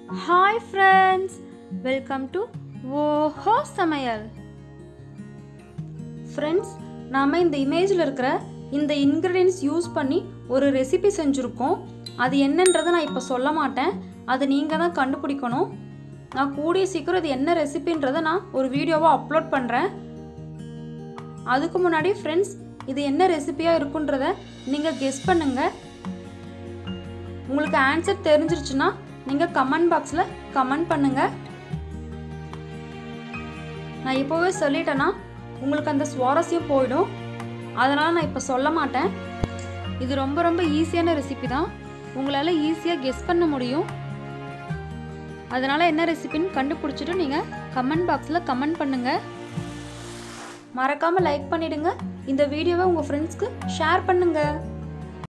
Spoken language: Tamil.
ஹாய் ஃப்ரெண்ட்ஸ் வெல்கம் டு ஓஹோ சமையல் ஃப்ரெண்ட்ஸ் நாம் இந்த இமேஜில் இருக்கிற இந்த இன்க்ரீடியன்ஸ் யூஸ் பண்ணி ஒரு ரெசிபி செஞ்சுருக்கோம் அது என்னன்றதை நான் இப்போ சொல்ல மாட்டேன் அது நீங்கள் தான் கண்டுபிடிக்கணும் நான் கூடிய சீக்கிரம் இது என்ன ரெசிபின்றதை நான் ஒரு வீடியோவாக அப்லோட் பண்ணுறேன் அதுக்கு முன்னாடி ஃப்ரெண்ட்ஸ் இது என்ன ரெசிபியாக இருக்குன்றத நீங்கள் கெஸ் பண்ணுங்கள் உங்களுக்கு ஆன்சர் தெரிஞ்சிருச்சுன்னா நீங்கள் கமெண்ட் பாக்ஸில் கமெண்ட் பண்ணுங்கள் நான் இப்போவே சொல்லிட்டேன்னா உங்களுக்கு அந்த சுவாரஸ்யம் போயிடும் அதனால் நான் இப்போ சொல்ல மாட்டேன் இது ரொம்ப ரொம்ப ஈஸியான ரெசிபி தான் உங்களால் ஈஸியாக கெஸ் பண்ண முடியும் அதனால் என்ன ரெசிபின்னு கண்டுபிடிச்சிட்டு நீங்கள் கமெண்ட் பாக்ஸில் கமெண்ட் பண்ணுங்கள் மறக்காமல் லைக் பண்ணிடுங்க இந்த வீடியோவை உங்கள் ஃப்ரெண்ட்ஸ்க்கு ஷேர் பண்ணுங்கள்